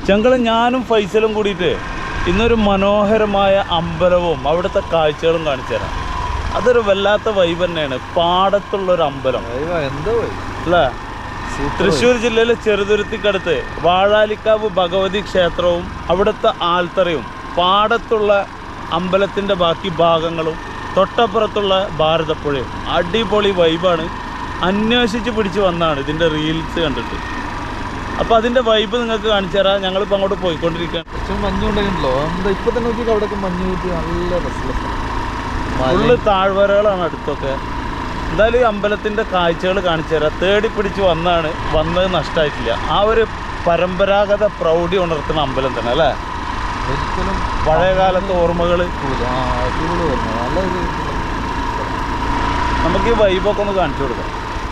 ഞങ്ങൾ ഞാനും ഫൈസലും കൂടിയിട്ട് ഇന്നൊരു മനോഹരമായ അമ്പലവും അവിടുത്തെ കാഴ്ചകളും കാണിച്ചു തരാം അതൊരു വല്ലാത്ത വൈബ് തന്നെയാണ് പാടത്തുള്ള ഒരു അമ്പലം എന്താ പോയി അല്ലേ തൃശ്ശൂർ ജില്ലയിലെ ചെറുതുരുത്തിക്കടുത്ത് വാഴാലിക്കാവ് ഭഗവതി ക്ഷേത്രവും അവിടുത്തെ ആൽത്തറയും പാടത്തുള്ള അമ്പലത്തിൻ്റെ ബാക്കി ഭാഗങ്ങളും തൊട്ടപ്പുറത്തുള്ള ഭാരതപ്പുഴയും അടിപൊളി വൈബാണ് അന്വേഷിച്ച് പിടിച്ച് വന്നതാണ് ഇതിൻ്റെ റീൽസ് കണ്ടിട്ട് അപ്പോൾ അതിൻ്റെ വൈബ് നിങ്ങൾക്ക് കാണിച്ചു തരാം ഞങ്ങളിപ്പോൾ അങ്ങോട്ട് പോയിക്കൊണ്ടിരിക്കുകയാണ് കുറച്ച് മഞ്ഞ് ഉണ്ടെങ്കിലോ എന്താ ഇപ്പൊ തന്നെ നോക്കി അവിടെയൊക്കെ മഞ്ഞ് കൂട്ടി നല്ല രസമുള്ള ഫുള്ള് താഴ്വരകളാണ് അടുത്തൊക്കെ എന്തായാലും ഈ അമ്പലത്തിൻ്റെ കാഴ്ചകൾ കാണിച്ചു തരാം തേടി പിടിച്ച് വന്നാണ് വന്നത് നഷ്ടമായിട്ടില്ല ആ ഒരു പരമ്പരാഗത പ്രൗഢി ഉണർത്തുന്ന അമ്പലം തന്നെ അല്ലേ ഒരിക്കലും പഴയകാലത്തെ ഓർമ്മകൾ കൂല ആ അടിപൊളി വരുന്നത് നല്ല ഒരു നമുക്ക് ഈ വൈബൊക്കെ ഒന്ന് കാണിച്ചു കൊടുക്കാം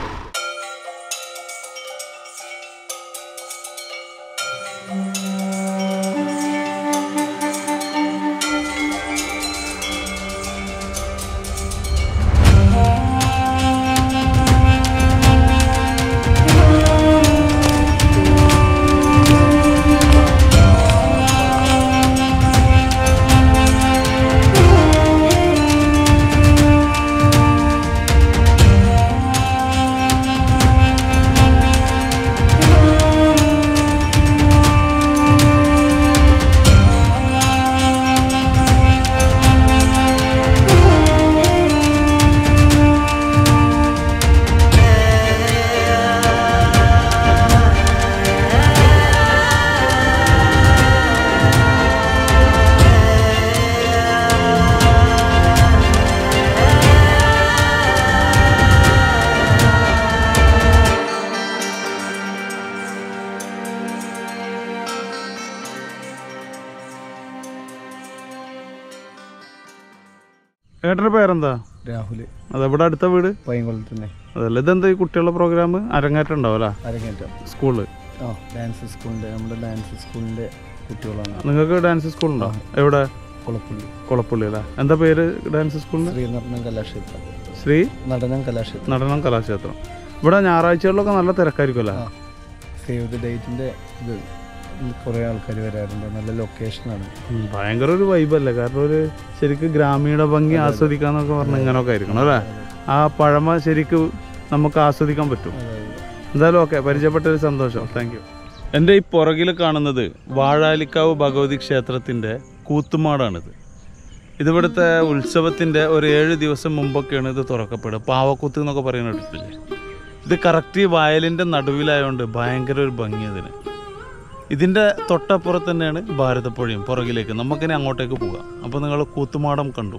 ഏട്ടൻ്റെ പേരെന്താ രാഹുല് അതെവിടെ അടുത്ത വീട് പൈങ്കുളം തന്നെ അതല്ല ഇതെന്താ ഈ കുട്ടികളുടെ പ്രോഗ്രാം അരങ്ങേറ്റം ഉണ്ടാവല്ല അരങ്ങേറ്റം സ്കൂളിൽ ആ ഡാൻസ് സ്കൂളിൻ്റെ നമ്മുടെ ഡാൻസ് സ്കൂളിൻ്റെ കുട്ടികളാണ് നിങ്ങൾക്ക് ഡാൻസ് സ്കൂളുണ്ടോ എവിടെ കുളപ്പുള്ളി കുളപ്പള്ളി അല്ലേ എന്താ പേര് ഡാൻസ് സ്കൂളിന് ശ്രീനടനം കലാക്ഷേത്രം ശ്രീ നടനം കലാക്ഷേത്രം നടനം കലാക്ഷേത്രം ഇവിടെ ഞായറാഴ്ചകളിലൊക്കെ നല്ല തിരക്കായിരിക്കുമല്ലേ ആ സേവ് ദ ഡേറ്റിൻ്റെ ഇത് കുറേ ആൾക്കാർ വരാറുണ്ട് നല്ല ലൊക്കേഷനാണ് ഉം, ഭയങ്കര ഒരു വൈബല്ലേ കാരണം ഒരു ശരിക്കും ഗ്രാമീണ ഭംഗി ആസ്വദിക്കാന്നൊക്കെ പറഞ്ഞ ഇങ്ങനെയൊക്കെ ആയിരിക്കണം അല്ലേ ആ പഴമ ശരിക്കും നമുക്ക് ആസ്വദിക്കാൻ പറ്റും എന്തായാലും ഓക്കെ പരിചയപ്പെട്ടൊരു സന്തോഷം താങ്ക് യു എൻ്റെ ഈ പുറകിൽ കാണുന്നത് വാഴാലിക്കാവ് ഭഗവതി ക്ഷേത്രത്തിൻ്റെ കൂത്തുമാടാണിത് ഇതിവിടുത്തെ ഉത്സവത്തിൻ്റെ ഒരു ഏഴ് ദിവസം മുമ്പൊക്കെയാണ് ഇത് തുറക്കപ്പെടുക പാവക്കൂത്ത് എന്നൊക്കെ പറയുന്ന കേട്ടിട്ടില്ലേ ഇത് കറക്റ്റ് ഈ വയലിൻ്റെ നടുവിലായതുകൊണ്ട് ഭയങ്കര ഒരു ഭംഗി അതിന് ഇതിൻ്റെ തൊട്ടപ്പുറത്ത് തന്നെയാണ് ഭാരതപ്പുഴയും പുറകിലേക്ക് നമുക്കിനി അങ്ങോട്ടേക്ക് പോകാം അപ്പോൾ നിങ്ങൾ കൂത്തുമാടം കണ്ടു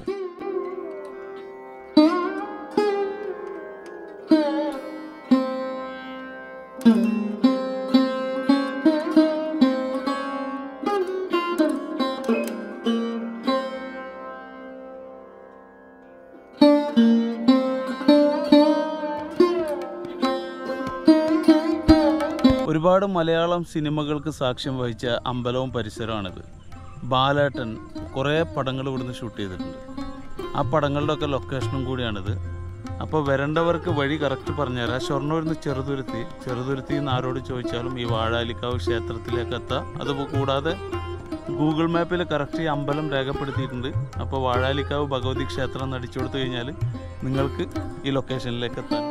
ഒരുപാട് മലയാളം സിനിമകൾക്ക് സാക്ഷ്യം വഹിച്ച അമ്പലവും പരിസരമാണിത് ബാലേട്ടൻ കുറേ പടങ്ങൾ ഇവിടുന്ന് ഷൂട്ട് ചെയ്തിട്ടുണ്ട് ആ പടങ്ങളുടെ ഒക്കെ ലൊക്കേഷനും കൂടിയാണിത് അപ്പോൾ വരേണ്ടവർക്ക് വഴി കറക്റ്റ് പറഞ്ഞുതരാം ഷൊർണൂരിൽ നിന്ന് ചെറുതുരുത്തി ചെറുതുരുത്തി നിന്ന് ആരോട് ചോദിച്ചാലും ഈ വാഴാലിക്കാവ് ക്ഷേത്രത്തിലേക്ക് എത്താം അത് കൂടാതെ ഗൂഗിൾ മാപ്പിൽ കറക്റ്റ് ഈ അമ്പലം രേഖപ്പെടുത്തിയിട്ടുണ്ട് അപ്പോൾ വാഴാലിക്കാവ് ഭഗവതി ക്ഷേത്രം എന്ന് അടിച്ചു കൊടുത്തു കഴിഞ്ഞാൽ നിങ്ങൾക്ക് ഈ ലൊക്കേഷനിലേക്ക് എത്താം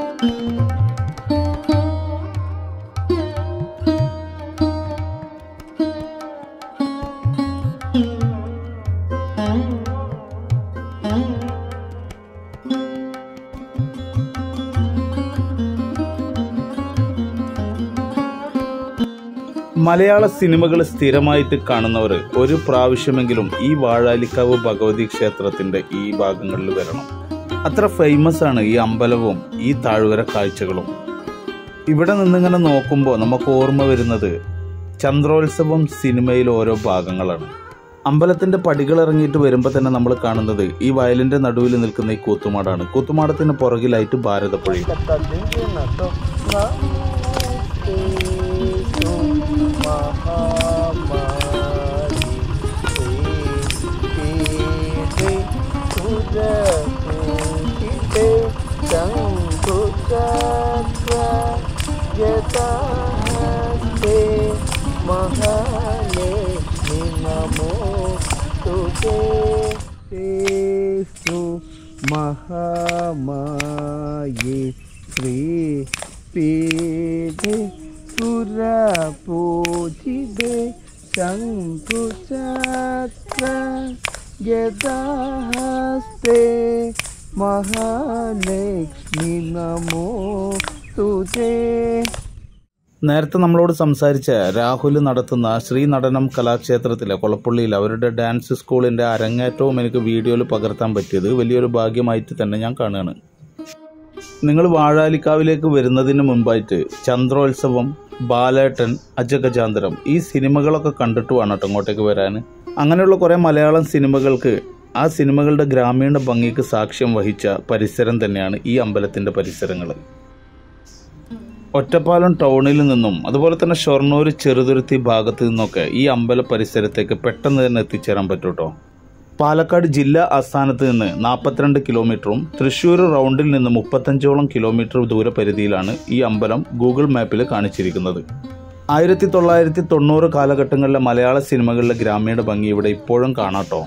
മലയാള സിനിമകൾ സ്ഥിരമായിട്ട് കാണുന്നവർ ഒരു പ്രാവശ്യമെങ്കിലും ഈ വാഴാലിക്കാവ് ഭഗവതി ക്ഷേത്രത്തിന്റെ ഈ ഭാഗങ്ങളിൽ വരണം അത്ര ഫേമസ് ആണ് ഈ അമ്പലവും ഈ താഴ്വര കാഴ്ചകളും ഇവിടെ നിന്നിങ്ങനെ നോക്കുമ്പോൾ നമുക്ക് ഓർമ്മ വരുന്നത് ചന്ദ്രോത്സവം സിനിമയിൽ ഓരോ ഭാഗങ്ങളാണ് അമ്പലത്തിന്റെ പടികൾ ഇറങ്ങിയിട്ട് വരുമ്പോൾ തന്നെ നമ്മൾ കാണുന്നത് ഈ വയലിന്റെ നടുവിൽ നിൽക്കുന്ന ഈ കൂത്തുമാടാണ് കൂത്തുമാടത്തിന് പുറകിലായിട്ട് ഭാരതപ്പുഴയും മഹാ महालक्ष्मी नमो तुते യേശു മഹാമായേ ശ്രീ പീഠേ സുരപൂജിതേ ശംഖുചക്ര ഗദാഹസ്തേ മഹാലക്ഷ്മി നമോ തുതേ നേരത്തെ നമ്മളോട് സംസാരിച്ച രാഹുൽ നടത്തുന്ന ശ്രീ നടനം കലാക്ഷേത്രത്തിലെ കൊളപ്പള്ളിയിൽ അവരുടെ ഡാൻസ് സ്കൂളിന്റെ അരങ്ങേറ്റവും എനിക്ക് വീഡിയോയിൽ പകർത്താൻ പറ്റിയത് വലിയൊരു ഭാഗ്യമായിട്ട് തന്നെ ഞാൻ കാണുകയാണ് നിങ്ങൾ വാഴാലിക്കാവിലേക്ക് വരുന്നതിന് മുമ്പായിട്ട് ചന്ദ്രോത്സവം ബാലേട്ടൻ അജഗജാന്തരം ഈ സിനിമകളൊക്കെ കണ്ടിട്ട് വേണം കേട്ടോ ഇങ്ങോട്ടേക്ക് വരാൻ അങ്ങനെയുള്ള കുറേ മലയാളം സിനിമകൾക്ക് ആ സിനിമകളുടെ ഗ്രാമീണ ഭംഗിക്ക് സാക്ഷ്യം വഹിച്ച പരിസരം തന്നെയാണ് ഈ അമ്പലത്തിന്റെ പരിസരങ്ങൾ ഒറ്റപ്പാലം ടൗണിൽ നിന്നും അതുപോലെ തന്നെ ഷൊർണൂർ ചെറുതുരുത്തി ഭാഗത്തു നിന്നൊക്കെ ഈ അമ്പല പരിസരത്തേക്ക് പെട്ടെന്ന് തന്നെ എത്തിച്ചേരാൻ പറ്റും കേട്ടോ പാലക്കാട് ജില്ലാ ആസ്ഥാനത്ത് നിന്ന് നാൽപ്പത്തിരണ്ട് കിലോമീറ്ററും തൃശ്ശൂർ റൗണ്ടിൽ നിന്ന് മുപ്പത്തഞ്ചോളം കിലോമീറ്റർ ദൂരപരിധിയിലാണ് ഈ അമ്പലം ഗൂഗിൾ മാപ്പിൽ കാണിച്ചിരിക്കുന്നത് ആയിരത്തി തൊള്ളായിരത്തി തൊണ്ണൂറ് കാലഘട്ടങ്ങളിലെ മലയാള സിനിമകളിലെ ഗ്രാമീണ ഭംഗി ഇവിടെ ഇപ്പോഴും കാണാട്ടോ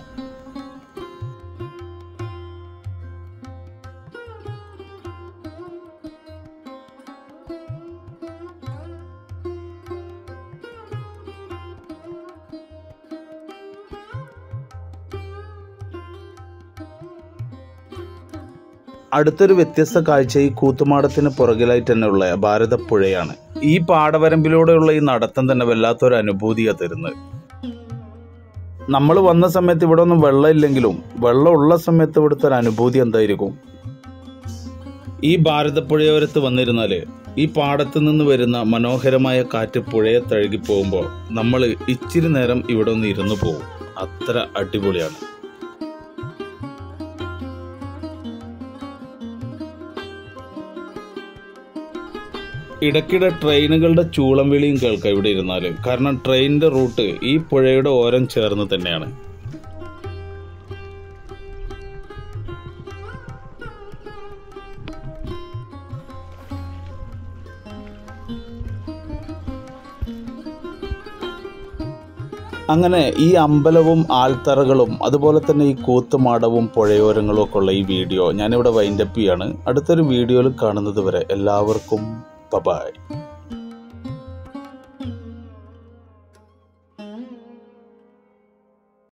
അടുത്തൊരു വ്യത്യസ്ത കാഴ്ച ഈ കൂത്തുമാടത്തിന് പുറകിലായിട്ട് തന്നെയുള്ള ഭാരതപ്പുഴയാണ് ഈ പാടവരമ്പിലൂടെയുള്ള ഈ നടത്തം തന്നെ വല്ലാത്തൊരു അനുഭൂതിയാണ് തരുന്നത് നമ്മൾ വന്ന സമയത്ത് ഇവിടെ ഒന്നും വെള്ളമില്ലെങ്കിലും വെള്ളം ഉള്ള സമയത്ത് ഇവിടുത്തെ ഒരു അനുഭൂതി എന്തായിരിക്കും ഈ ഭാരതപ്പുഴയോരത്ത് വന്നിരുന്നാല് ഈ പാടത്ത് നിന്ന് വരുന്ന മനോഹരമായ കാറ്റ് പുഴയെ തഴുകി പോകുമ്പോൾ നമ്മൾ ഇച്ചിരി നേരം ഇവിടെ ഒന്ന് ഇരുന്നു പോകും അത്ര അടിപൊളിയാണ് ഇടയ്ക്കിടെ ട്രെയിനുകളുടെ ചൂളം വിളിയും കേൾക്കാം ഇവിടെ ഇരുന്നാൽ കാരണം ട്രെയിനിന്റെ റൂട്ട് ഈ പുഴയുടെ ഓരം ചേർന്ന് തന്നെയാണ് അങ്ങനെ ഈ അമ്പലവും ആൽത്തറകളും അതുപോലെ തന്നെ ഈ കൂത്തുമാടവും പുഴയോരങ്ങളും ഒക്കെ ഉള്ള ഈ വീഡിയോ ഞാനിവിടെ വൈൻഡപ്പ് ചെയ്യാണ് അടുത്തൊരു വീഡിയോയിൽ കാണുന്നത് വരെ എല്ലാവർക്കും ബബായ്